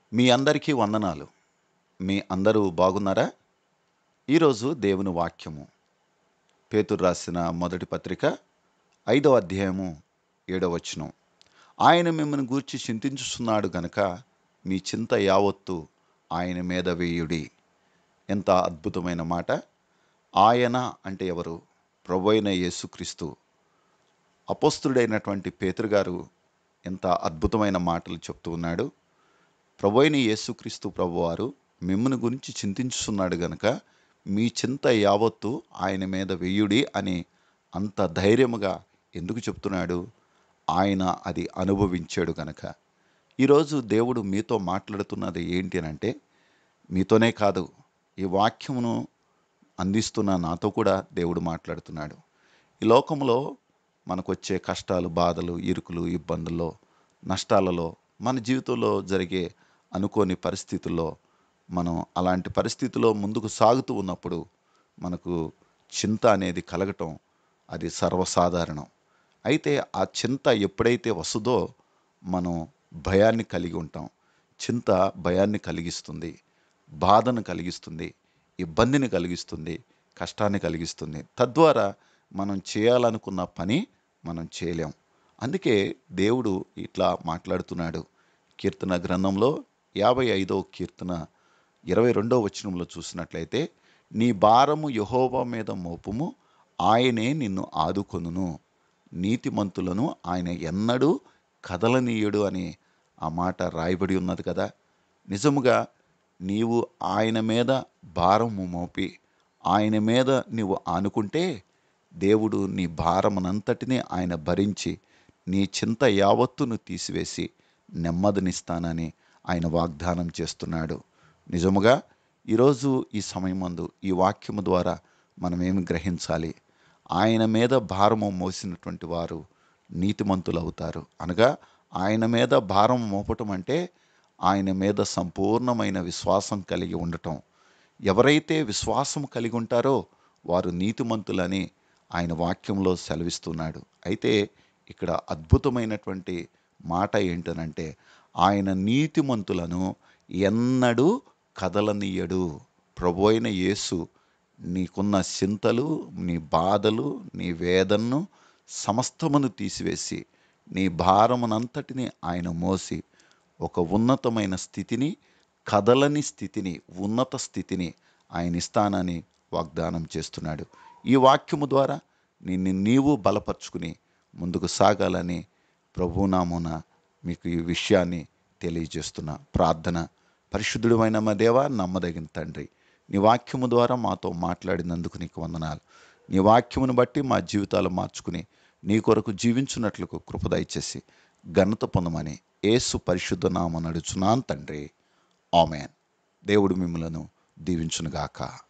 మీ అందరికీ వందనాలు మీ అందరూ బాగున్నారా ఈరోజు దేవుని వాక్యము పేతురు రాసిన మొదటి పత్రిక ఐదవ అధ్యాయము ఏడవ వచనం ఆయన మిమ్మల్ని గూర్చి చింతించుచున్నాడు గనక మీ చింత యావత్తు ఆయన మీద వేయుడి ఎంత అద్భుతమైన మాట ఆయన అంటే ఎవరు ప్రభు అయిన యేసుక్రీస్తు అపోస్తుడైనటువంటి పేతురు గారు ఎంత అద్భుతమైన మాటలు చెప్తూ ఉన్నాడు ప్రభు అయిన యేసుక్రీస్తు ప్రభువారు మిమ్మల్ని గురించి చింతించుతున్నాడు గనక మీ చింత యావత్తు ఆయన మీద వెయ్యుడి అని అంత ధైర్యముగా ఎందుకు చెప్తున్నాడు ఆయన అది అనుభవించాడు గనక ఈరోజు దేవుడు మీతో మాట్లాడుతున్నది ఏంటి అని అంటే మీతోనే కాదు ఈ వాక్యమును అందిస్తున్న నాతో కూడా దేవుడు మాట్లాడుతున్నాడు ఈ లోకంలో మనకు వచ్చే కష్టాలు బాధలు ఇరుకులు ఇబ్బందుల్లో నష్టాలలో మన జీవితంలో జరిగే అనుకోని పరిస్థితుల్లో మనం అలాంటి పరిస్థితిలో ముందుకు సాగుతూ ఉన్నప్పుడు మనకు చింత అనేది కలగటం అది సర్వసాధారణం అయితే ఆ చింత ఎప్పుడైతే వస్తుందో మనం భయాన్ని కలిగి ఉంటాం చింత భయాన్ని కలిగిస్తుంది బాధను కలిగిస్తుంది ఇబ్బందిని కలిగిస్తుంది కష్టాన్ని కలిగిస్తుంది తద్వారా మనం చేయాలనుకున్న పని మనం చేయలేం అందుకే దేవుడు ఇట్లా మాట్లాడుతున్నాడు కీర్తన గ్రంథంలో యాభై ఐదవ కీర్తన ఇరవై రెండవ వచనంలో చూసినట్లయితే నీ భారము యహోవా మీద మోపుము ఆయనే నిన్ను ఆదుకొనును నీతిమంతులను ఆయన ఎన్నడూ కదలనీయుడు అని ఆ మాట రాయబడి ఉన్నది కదా నిజముగా నీవు ఆయన మీద భారము మోపి ఆయన మీద నీవు ఆనుకుంటే దేవుడు నీ భారమునంతటినీ ఆయన భరించి నీ చింత యావత్తును తీసివేసి నెమ్మదినిస్తానని ఆయన వాగ్దానం చేస్తున్నాడు నిజముగా ఈరోజు ఈ సమయమందు ఈ వాక్యము ద్వారా మనం ఏమి గ్రహించాలి ఆయన మీద భారము మోసినటువంటి వారు నీతిమంతులు అవుతారు అనగా ఆయన మీద భారం మోపటం అంటే ఆయన మీద సంపూర్ణమైన విశ్వాసం కలిగి ఉండటం ఎవరైతే విశ్వాసం కలిగి ఉంటారో వారు నీతిమంతులని ఆయన వాక్యంలో సెలవిస్తున్నాడు అయితే ఇక్కడ అద్భుతమైనటువంటి మాట ఏంటనంటే ఆయన నీతిమంతులను ఎన్నడూ కదలనీయడు ప్రభు అయిన యేసు నీకున్న చింతలు నీ బాధలు నీ వేదనను సమస్తమును తీసివేసి నీ భారమునంతటిని ఆయన మోసి ఒక ఉన్నతమైన స్థితిని కదలని స్థితిని ఉన్నత స్థితిని ఆయన ఇస్తానని వాగ్దానం చేస్తున్నాడు ఈ వాక్యము ద్వారా నిన్ను నీవు బలపరుచుకుని ముందుకు సాగాలని ప్రభునామున మీకు ఈ విషయాన్ని తెలియజేస్తున్నా ప్రార్థన పరిశుద్ధుడమైన మా దేవ నమ్మదగిన తండ్రి నీ వాక్యము ద్వారా మాతో మాట్లాడినందుకు నీకు వందనాలు నీ వాక్యమును బట్టి మా జీవితాలు మార్చుకుని నీ కొరకు జీవించున్నట్లుకు కృప దయచేసి ఘనత పొందమని ఏసు పరిశుద్ధ నామ నడుచున్నాను తండ్రి ఆమెన్ దేవుడు మిమ్మలను దీవించునుగాక